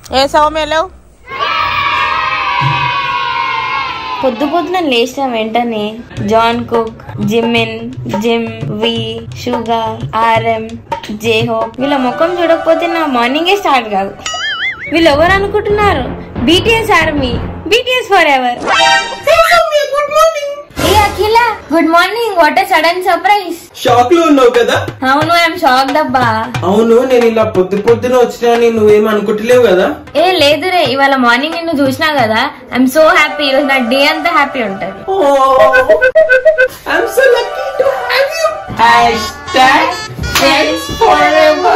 ఏ సౌమ్య లేవు పొద్దు పొద్దున లేచిన వెంటనే Jungkook Jimin Jin V Suga RM J Hope వీళ్ళ ముఖం చూడకపోతే నా మార్నింగే స్టార్ట్ కాదు వీళ్ళు ఎవరు అనుకుంటున్నారు BTS army BTS forever ఏ Akhila good morning what sudden surprise shock లో ఉన్నావు కదా అవును ఐఎమ్ షాక్ దబ్బా అవును నేను ఇలా పొద్దు పొద్దున వచ్చినా నువ్వేం అనుకుంటలేవు కదా ఏ లేదు రే ఇవాళ మార్నింగ్ నిన్ను చూసినా కదా ఐఎమ్ సో హ్యాపీ ఈరోజు నా డే అంతా హ్యాపీ ఉంటది I'm so lucky to have you. Hashtag friends forever.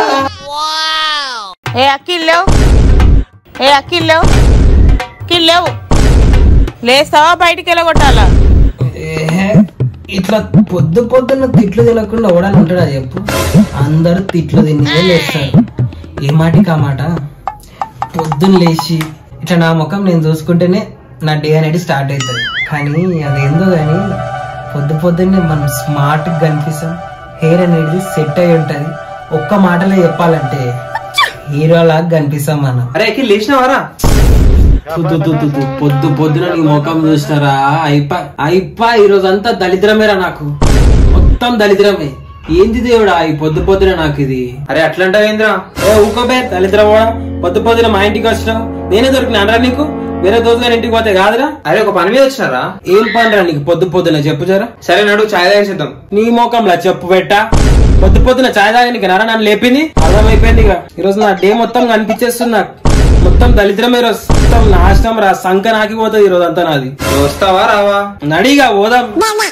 ఏ అఖిల్ లేవు ఏ అఖిల్ లేవు అఖిల్ లేవు లేస్తావా బయటికి వెళ్ళగొట్టాలా ఏహే, ఇట్లా పొద్దు పొద్దున్న తిట్లు తినకుండా ఓడాలి ఉంటాడా చెప్పు అందరూ తిట్లు తినే లేస్తారు ఏ మాటికి ఆ మాట పొద్దున్న లేచి ఇట్లా నా ముఖం నేను చూసుకుంటేనే నా డే అనేది స్టార్ట్ అవుతుంది కానీ అదేందో కానీ పొద్దు పొద్దున్నే మనం స్మార్ట్ గా కనిపిస్తాం హెయిర్ అనేది సెట్ అయి ఉంటది ఒక్క మాటలో చెప్పాలంటే హీరో లాగా కనిపిస్తాం మనం అరే ఎక్కి లేచినవారా తుదు తుదు తుదు. పొద్దు పొద్దున నీ ముఖం చూసినారా అయిపా అయిపా ఈ రోజు అంతా దళిద్రమేరా నాకు మొత్తం దళిద్రమే ఏంది దేవుడా ఈ పొద్దు పొద్దున నాకు ఇది అరే అట్లా అంటావేంద్రా ఏ ఊకోబే దళిద్రం కూడా పొద్దు పొద్దున మా ఇంటికి వచ్చినావు నేనే దొరికినా నీకు వేరే దోస్తుగారి ఇంటికి పోతే కాదురా అరే ఒక పని మీద వచ్చినారా ఏం పనిరా నీకు పొద్దు పొద్దున చెప్పు జరా సరే నడు ఛాయ్ తాగేసేద్దాం నీ ముఖంలా చెప్పు పెట్టా పొద్దు పొద్దున ఛాయ్ తాగడానికి నర నన్ను లేపింది అర్థమైపోయింది ఇక ఈరోజు నా డే మొత్తం కనిపించేస్తుంది నాకు మొత్తం దళిద్రమే రోజు మొత్తం నాశనం రా సంక నాకిపోతుంది ఈ రోజు అంతా నాది నువ్వు వస్తావా రావా నడిగా పోదాం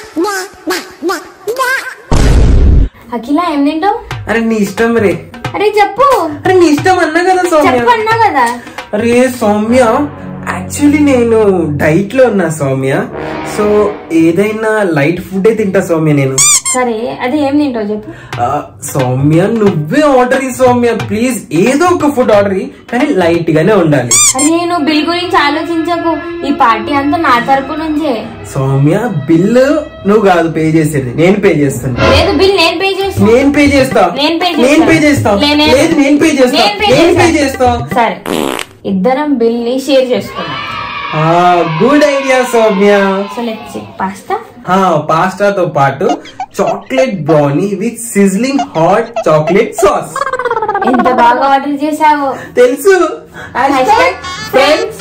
అఖిల ఏం తింటావు అరే నీ ఇష్టం రే అరే చెప్పు అరే నీ ఇష్టం అన్నా కదా సౌమ్య చెప్పు అన్నా కదా అరే సౌమ్య యాక్చువల్లీ నేను డైట్ లో ఉన్నా సౌమ్య సో ఏదైనా లైట్ ఫుడ్ తింటా సౌమ్య నేను సరే అది ఏం తింటావు చెప్పు ఆ, సౌమ్య నువ్వే ఆర్డర్ ఇయ్యి సౌమ్య ప్లీజ్ ఏదో ఒక ఫుడ్ ఆర్డర్ ఇయ్యి కానీ లైట్ గానే ఉండాలి అరే నువ్వు బిల్ గురించి ఆలోచించకు ఈ పార్టీ అంతా నా తరపు నుంచే సౌమ్య బిల్ నువ్వు కాదు పే చేసేది నేను పే చేస్తాను లేదు బిల్ నేను పే చేస్తా నేను పే చేస్తా నేను pay నేను పే చేస్తా. చేస్తా లే, నేను- లేదు నేను పే చేస్తా నేను pay నేను పే చేస్తా. చేస్తా సరే ఇద్దరం బిల్ ని షేర్ చేసుకున్నాం good idea Soumya so let's pasta ఆ పాస్టాతో పాటు chocolate brownie with sizzling hot chocolate sauce ఎంత బాగా ఆర్డర్ చేసావు తెలుసు Friends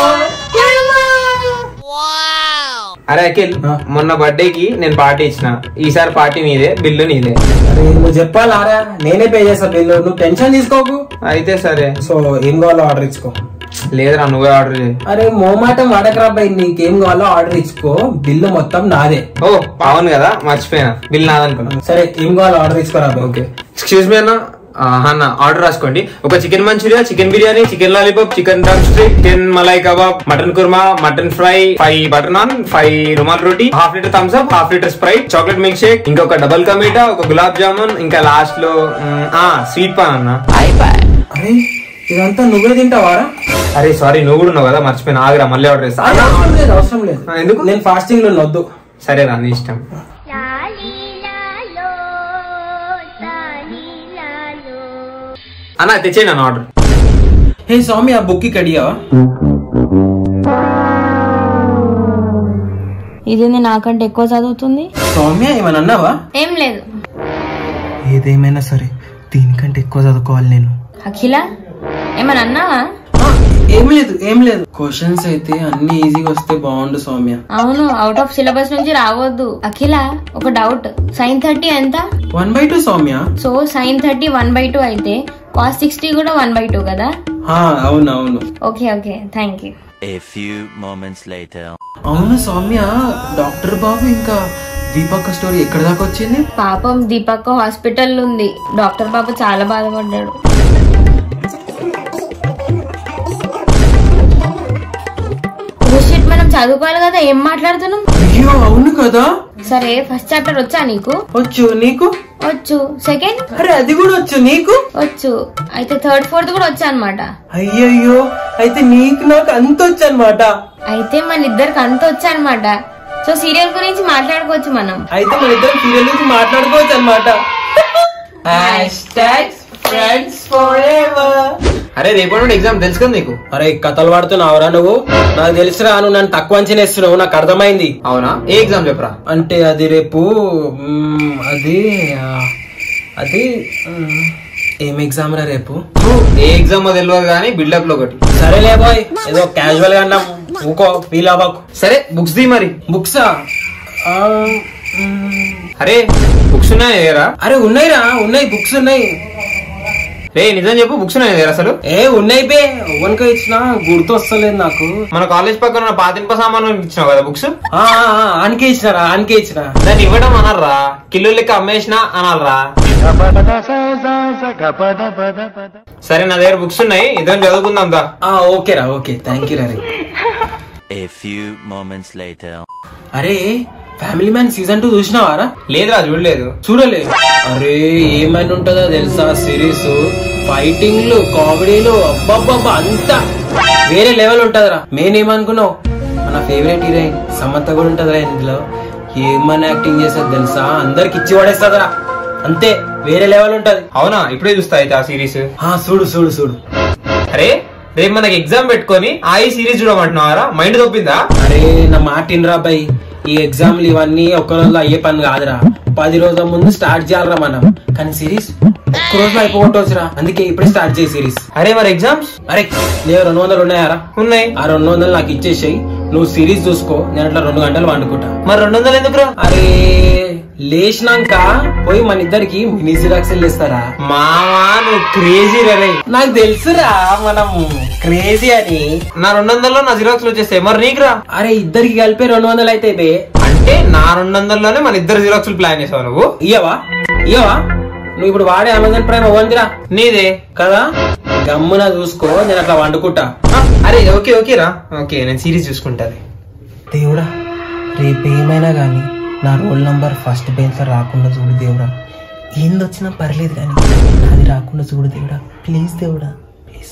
అరే అఖిల్ మొన్న బర్త్డే కి నేను పార్టీ ఇచ్చిన ఈసారి పార్టీ నీదే బిల్లు నీదే అరే నువ్వు చెప్పాలారా నేనే పే చేస్తా బిల్లు నువ్వు టెన్షన్ తీసుకోకు అయితే సరే సో ఏం కావాలో ఆర్డర్ ఇచ్చుకో లేదురా నువ్వే ఆర్డర్ చేయి అరే మోమాటం వాడకరా బై నీకేం కావాలో ఆర్డర్ ఇచ్చుకో బిల్లు మొత్తం నాదే ఓ అవును కదా మర్చిపోయినా బిల్ నాదనుకున్నా సరే ఏం కావాలో ఆర్డర్ ఇచ్చుకోరా బై ఓకే ఎక్స్క్యూజ్ మీ అన్న ఆ, అన్న ఆర్డర్ రాసుకోండి ఒక chicken Manchuria chicken biryani chicken lollipop chicken drumstick chicken malai kabab mutton kurma mutton fry five butter naan five rumal roti half litre Thums Up half litre Sprite chocolate milkshake ఇంకొక double కమీటా ఒక గులాబ్ జామున్ ఇంకా last లో మ్, ఆ స్వీట్ పాన్ అన్న అరే ఇదంతా నువ్వే తింటావారా అరే సారీ నువ్వు కూడా ఉన్నావు కదా మర్చిపోయిన ఆగరా మళ్ళీ ఆర్డర్ చేస్తా అరే, అవసరం లేదు అవసరం లేదు ఆ, ఎందుకు? నేను ఫాస్టింగ్ లో వద్దు సరే రా నీ ఇష్టం అన్న తెచ్చేయండి అన్న ఆర్డర్ హే స్వామి ఆ బుక్ కడియావా ఇదేంది నాకంటే ఎక్కువ చదువుతుంది సౌమ్య ఏమన్నా అన్నావా ఏం లేదు ఏదేమైనా సరే దీనికంటే ఎక్కువ చదువుకోవాలి నేను అఖిల ఏమని అన్నావా ఆ, ఏం లేదు ఏం లేదు క్వశ్చన్స్ అయితే అన్ని ఈజీగా వస్తే బాగుండు సౌమ్య అవును అవుట్ ఆఫ్ సిలబస్ నుంచి రావద్దు అఖిల ఒక డౌట్ సైన్ థర్టీ ఎంత one by two Soumya so sine thirty one by two అయితే కాస్ సిక్స్టీ కూడా వన్ బై టూ కదా ఆ, అవును అవును okay okay thank you A few moments later. అవును సౌమ్య డాక్టర్ బాబు ఇంకా దీపక్ స్టోరీ ఎక్కడ దాకా వచ్చింది పాపం దీపక్ హాస్పిటల్ ఉంది డాక్టర్ బాబు చాలా బాధపడ్డాడు Oh shit, మనం చదువుకోవాలి కదా ఏం మాట్లాడుతున్నాం అయ్యో అవును కదా సరే ఫస్ట్ చాప్టర్ వచ్చా నీకు వచ్చు నీకు వచ్చు సెకండ్ అరే అది కూడా వచ్చు నీకు వచ్చు అయితే థర్డ్ ఫోర్త్ కూడా వచ్చా అనమాట అయ్యయ్యో అయితే నీకు నాకు అంత వచ్చు అనమాట అయితే మన ఇద్దరికి అంత వచ్చా అనమాట సో సీరియల్ గురించి మాట్లాడుకోవచ్చు మనం అయితే మన ఇద్దరం సీరియల్ నుంచి మాట్లాడుకోవచ్చు అనమాట hashtags friends forever అరే రేపటి నుండి ఎగ్జామ్ తెలుసు కదా నీకు అరే కథలు పడుతున్నావురా నువ్వు నాకు తెలుసురా నువ్వు నన్ను తక్కువ అంచనా వేస్తున్నావు నాకు అర్థమైంది అవునా ఏ ఎగ్జామ్ చెప్పరా అంటే అది రేపు మ్, అది ఆ, అది మ్, ఏం ఎగ్జామ్ రా రేపు ఏ ఎగ్జామ్ తెలియదు కానీ బిల్డప్ లో ఒకటి సరేలే బాయ్ ఏదో క్యాజువల్ గా అన్నాం ఊకో ఫీల్ అవ్వకు సరే బుక్స్ ది మరి బుక్సా ఆ, మ్, అరే బుక్స్ ఉన్నాయి ఏరా అరే ఉన్నాయిరా ఉన్నాయి బుక్స్ ఉన్నాయి రే నిజం చెప్పు బుక్స్ ఉన్నాయి ఏరా అసలు ఏ ఉన్నాయి బే ఎవరికో ఇచ్చిన గుర్తు వస్తలేదు నాకు మన కాలేజ్ పక్కన ఉన్న పాతింప సామాన్లు ఇచ్చినావు కదా బుక్స్ ఆ, ఆ, ఆ, ఆనికే ఇచ్చినారా ఆనికే ఇచ్చిన దాన్ని ఇవ్వడం అనర్రా కిలో లెక్క అమ్మేసినా అనాలరా సరే నా దగ్గర బుక్స్ ఉన్నాయి ఇద్దరం చదువుకుందాం దా ఆ, ఓకేరా ఓకే థ్యాంక్ యూ రా రే. A few moments later. అరే ఫ్యామిలీ మ్యాన్ సీజన్ టూ చూసినావారా లేదురా చూడలేదు చూడలే అరే ఏమైనా ఉంటుందో తెలుసా సిరీస్ ఫైటింగ్లు కామెడీలు అబ్బబ్బబ్బా అంతా వేరే లెవెల్ ఉంటదిరా మెయిన్ ఏమనుకున్నావు మన ఫేవరెట్ హీరోయిన్ సమంత కూడా ఉంటదిరా ఇందులో ఏమని యాక్టింగ్ చేస్తుంది తెలుసా అందరికి ఇచ్చి పడేస్తుందిరా అంతే వేరే లెవెల్ ఉంటది అవునా ఇప్పుడే చూస్తా అయితే ఆ సిరీస్ ఆ చూడు చూడు చూడు అరే రేపు మనకి ఎగ్జామ్ పెట్టుకొని ఆ ఈ సిరీస్ చూడమంటున్నావారా మైండ్ తప్పిందా అరే నా మాట ఇన్రా బై ఈ ఎగ్జామ్లు ఇవన్నీ ఒక్క రోజులో అయ్యే పని కాదురా పది రోజుల ముందు స్టార్ట్ చేయాలరా మనం కానీ సిరీస్ ఒక్క రోజులో అయిపోగొట్టవచ్చురా అందుకే ఇప్పుడే స్టార్ట్ చేయి సిరీస్ అరే మరి ఎగ్జామ్స్ అరే లేవు రెండు వందలు ఉన్నాయారా ఉన్నాయి ఆ రెండు వందలు నాకు ఇచ్చేసాయి నువ్వు సిరీస్ చూసుకో నేను అట్లా రెండు గంటలు వండుకుంటా మరి రెండు వందలు ఎందుకురా అరే లేచినాక పోయి మన ఇద్దరికి మినీ జిరాక్స్ ఇస్తారా మామా నువ్వు క్రేజీ రే నాకు తెలుసురా మనం క్రేజీ అని నా రెండు వందల్లో నా జిరాక్స్ వచ్చేస్తాయి మరి నీకురా అరే ఇద్దరికి కలిపి రెండు వందలు అయితే బే అంటే నా రెండు వందల్లోనే మన ఇద్దరు జిరాక్స్ ప్లాన్ చేసావు నువ్వు ఇయ్యవా ఇయ్యవా నువ్వు ఇప్పుడు వాడే అమెజాన్ ప్రైమ్ అవ్వందిరా నీదే కదా గమ్మున చూసుకో నేను అట్లా వండుకుంటా ఆ, అరే ఓకే ఓకే రా ఓకే నేను సిరీస్ చూసుకుంటాను దేవుడా రేపు ఏమైనా కానీ నా రోల్ నంబర్ ఫస్ట్ బెంచ్ రాకుండా చూడు దేవుడా ఏందొచ్చినా పర్లేదు కానీ నాది రాకుండా చూడు దేవుడా ప్లీజ్ దేవుడా ప్లీజ్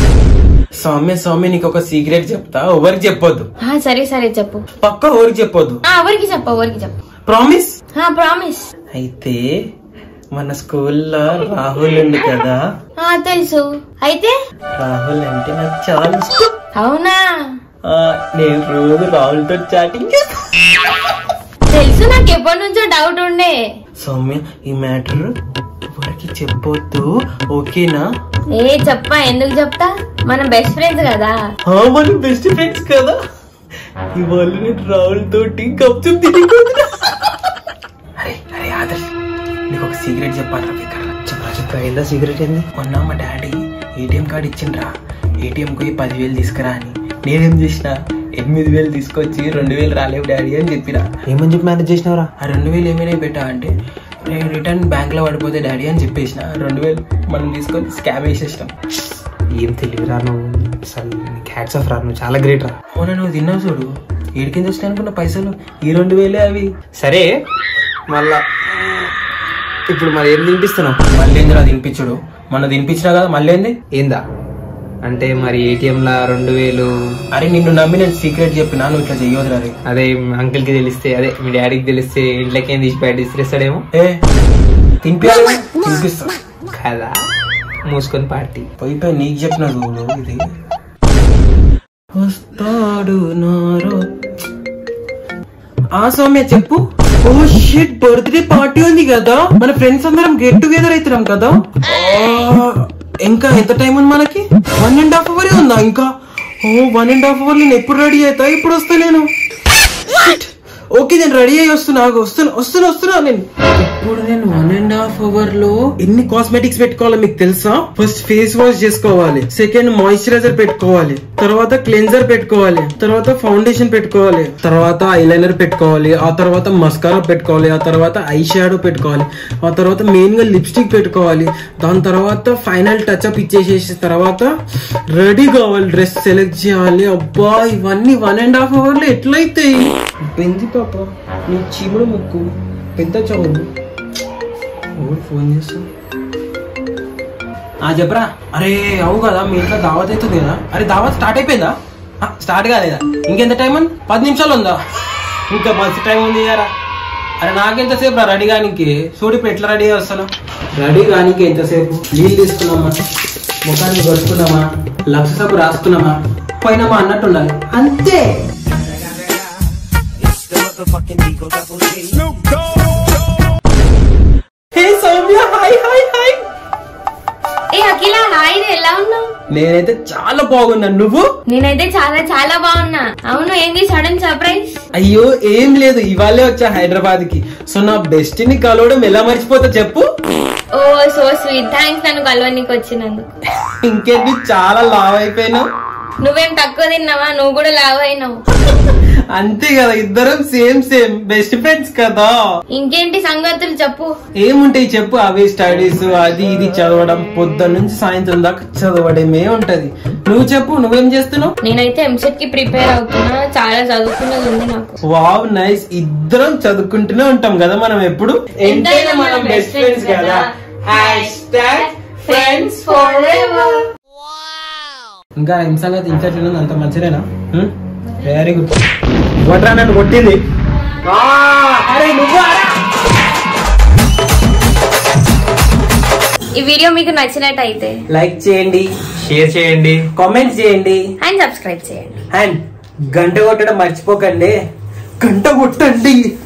సౌమ్య సౌమ్య నీకు ఒక సీక్రెట్ చెప్తా ఎవరికి చెప్పొద్దు ఆ, సరే సరే చెప్పు పక్క ఎవరికి చెప్పొద్దు ఆ, ఎవరికి చెప్పు ఎవరికి చెప్పు ప్రామిస్ ప్రామిస్ అయితే మన స్కూల్లో రాహుల్ ఉంది కదా ఆ తెలుసు అయితే రాహుల్ అంటే నాకు చాలా ఇష్టం అవునా ఆ, నేను రోజు రాహుల్తో చాటింగ్ చేస్తా తెలుసు నాకు ఎప్పటి నుంచో డౌట్ ఉండే సౌమ్య ఈ మ్యాటర్ ఎవరికి చెప్పొద్దు ఓకేనా ఏ చెప్పా ఎందుకు చెప్తా మనం బెస్ట్ ఫ్రెండ్స్ కదా ఆ, మన బెస్ట్ ఫ్రెండ్స్ కదా ఇవాళ నేను రాహుల్ తోటి కప్చు తిరిగిపోతున్నా అరే అరే ఆదర్శ్ నీకు ఒక సీక్రెట్ చెప్పాలి చెప్పరా చెప్పరా ఏందా సీక్రెట్ ఏంది మొన్న మా డాడీ ఏటీఎం కార్డు ఇచ్చిండ్రా ఏటీఎం కి పదివేలు తీసుకురా అని నేనేం చేసిన ఎనిమిది వేలు తీసుకొచ్చి రెండు వేలు రాలేవు డాడీ అని చెప్పిన ఏమని చెప్పి మేనేజ్ చేసినావురా ఆ రెండు వేలు ఏమైనా పెట్టా అంటే నేను రిటర్న్ బ్యాంక్ లో పడిపోతే డాడీ అని చెప్పేసిన రెండు వేలు మనం తీసుకొని స్కామ్ వేసేసినాం ఏం తెలియరా నువ్వు అసలు హ్యాట్స్ ఆఫ్ రా నువ్వు చాలా గ్రేట్ రా మొన్న నువ్వు తిన్నావు చూడు ఏడికింద వచ్చినాయి అనుకున్న పైసలు ఈ రెండు వేలే అవి సరే మళ్ళా ఇప్పుడు మరి ఏం తినిపిస్తున్నావు మళ్ళీ ఏందిరా తినిపించుడు మొన్న తినిపించినా కదా మళ్ళీ ఏంది ఏందా అంటే మరి ఏటీఎం లా రెండు వేలు అరే నిన్ను నమ్మి నేను సీక్రెట్ చెప్పినా నువ్వు ఇట్లా చెయ్యొద్దురా రే అదే అంకిల్ కి తెలిస్తే అదే మీ డాడీకి తెలిస్తే ఇంట్లోకి ఏం తీసి బయట ఇస్తాడేమో ఏ తినిపించాలి తినిపిస్తా కదా మూసుకొని పార్టీ పోయి పోయి నీకు చెప్పిన చూడు ఇది వస్తాడు నారో ఆ సౌమ్య చెప్పు ఓ షిట్ బర్త్డే పార్టీ ఉంది కదా మన ఫ్రెండ్స్ అందరం గెట్ టుగెదర్ అవుతున్నాం కదా ఆ, ఇంకా ఎంత టైం ఉంది మనకి వన్ అండ్ హాఫ్ అవర్ ఉందా ఇంకా ఓ వన్ అండ్ హాఫ్ అవర్ నేను ఎప్పుడు రెడీ అవుతా ఇప్పుడు వస్తలేను Shit. ఓకే నేను రెడీ అయ్యి వస్తున్నా ఆగు, వస్తున్నా వస్తున్నా వస్తున్నా నేను ఇప్పుడు నేను వన్ అండ్ హాఫ్ అవర్ లో ఎన్ని కాస్మెటిక్స్ పెట్టుకోవాలో మీకు తెలుసా ఫస్ట్ ఫేస్ వాష్ చేసుకోవాలి సెకండ్ మాయిశ్చరైజర్ పెట్టుకోవాలి తర్వాత క్లెన్జర్ పెట్టుకోవాలి తర్వాత ఫౌండేషన్ పెట్టుకోవాలి తర్వాత ఐలైనర్ పెట్టుకోవాలి ఆ తర్వాత మస్కారా పెట్టుకోవాలి ఆ తర్వాత ఐ షాడో పెట్టుకోవాలి ఆ తర్వాత మెయిన్ గా లిప్స్టిక్ పెట్టుకోవాలి దాని తర్వాత ఫైనల్ టచ్ అప్ ఇచ్చేసేసిన తర్వాత రెడీ కావాలి డ్రెస్ సెలెక్ట్ చేయాలి అబ్బా ఇవన్నీ వన్ అండ్ హాఫ్ అవర్ లో ఎట్లయితాయి పెంది పాప నీ చీముడు ముక్కు పెద్ద చదువు ఎవరు ఫోన్ చేస్తా ఆ చెప్పరా అరే అవు కదా మీ ఇంట్లో దావత్ అవుతుంది కదా అరే దావత్ స్టార్ట్ అయిపోయిందా ఆ, స్టార్ట్ కాలేదా ఇంకెంత టైం ఉంది పది నిమిషాలు ఉందా ఇంకా మంచి టైం ఉంది కదా అరే నాకెంతసేపు రా రెడీ కానీకి చూడు ఇప్పుడు ఎట్లా రెడీ వస్తాను రెడీ కానీకి ఎంతసేపు నీళ్ళు తీసుకున్నాం మనం ముఖానికి కొడుకున్నామా లక్ష సబ్బు రాసుకున్నామా పోయినామా అన్నట్టు ఉండాలి అంతే hey Soumya hi hi hi ఏ అఖిల హాయ్ రే, ఎలా ఉన్నావు నేనైతే చాలా బాగున్నాను నువ్వు నేనైతే చాలా చాలా బాగున్నా అవును ఏంది సడన్ సర్ప్రైజ్ అయ్యో ఏం లేదు ఇవాళే వచ్చా హైదరాబాద్ కి సో నా బెస్టిని కలవడం ఎలా మర్చిపోతా చెప్పు ఓ సో స్వీట్ థ్యాంక్స్ నన్ను కలవనికి వచ్చినందుకు ఇంకేంటి చాలా లావ్ అయిపోయినావు నువ్వేం తక్కువ తిన్నావా నువ్వు కూడా లావ్ అయినావు అంతే కదా ఇద్దరం సేమ్ సేమ్ బెస్ట్ ఫ్రెండ్స్ కదా ఇంకేంటి సంగతులు చెప్పు ఏముంటాయి చెప్పు అవి స్టడీస్ అది ఇది చదవడం పొద్దున్న నుంచి సాయంత్రం దాకా చదవడమే ఉంటది నువ్వు చెప్పు నువ్వేం చేస్తున్నావు నేనైతే ఎంసెట్ కి ప్రిపేర్ అవుతున్నా చాలా చదువుకున్నది ఉంది నాకు వావ్ నైస్ ఇద్దరం చదువుకుంటూనే ఉంటాం కదా మనం ఎప్పుడు ఎంతైనా మనం బెస్ట్ ఫ్రెండ్స్ కదా హ్యాష్ ట్యాగ్ ఫ్రెండ్స్ ఇంకా ఏం సంగతి ఇంకా చూడండి అంత మంచిదేనా వెరీ గుడ్ కొట్రా నన్ను కొట్టింది ఆ, అరే నువ్వు ఈ వీడియో మీకు నచ్చినట్టయితే లైక్ చేయండి షేర్ చేయండి కామెంట్ చేయండి అండ్ సబ్స్క్రైబ్ చేయండి అండ్ గంట కొట్టడం మర్చిపోకండి గంట కొట్టండి